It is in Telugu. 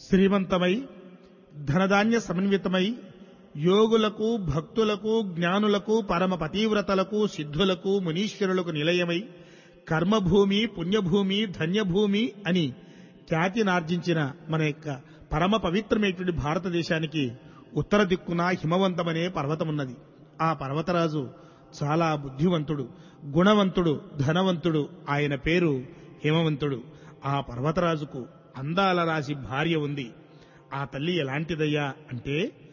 శ్రీమంతమై ధనధాన్య సమన్వితమై యోగులకు భక్తులకు జ్ఞానులకు పరమ పతివ్రతలకు సిద్ధులకు మునీశ్వరులకు నిలయమై కర్మభూమి పుణ్యభూమి ధన్యభూమి అని ఖ్యాతినార్జించిన మన యొక్క పరమ పవిత్రమైనటువంటి భారతదేశానికి ఉత్తర దిక్కున హిమవంతమనే పర్వతమున్నది ఆ పర్వతరాజు చాలా బుద్ధివంతుడు గుణవంతుడు ధనవంతుడు ఆయన పేరు హిమవంతుడు ఆ పర్వతరాజుకు అందాల రాశి భార్య ఉంది ఆ తల్లి ఎలాంటిదయ్యా అంటే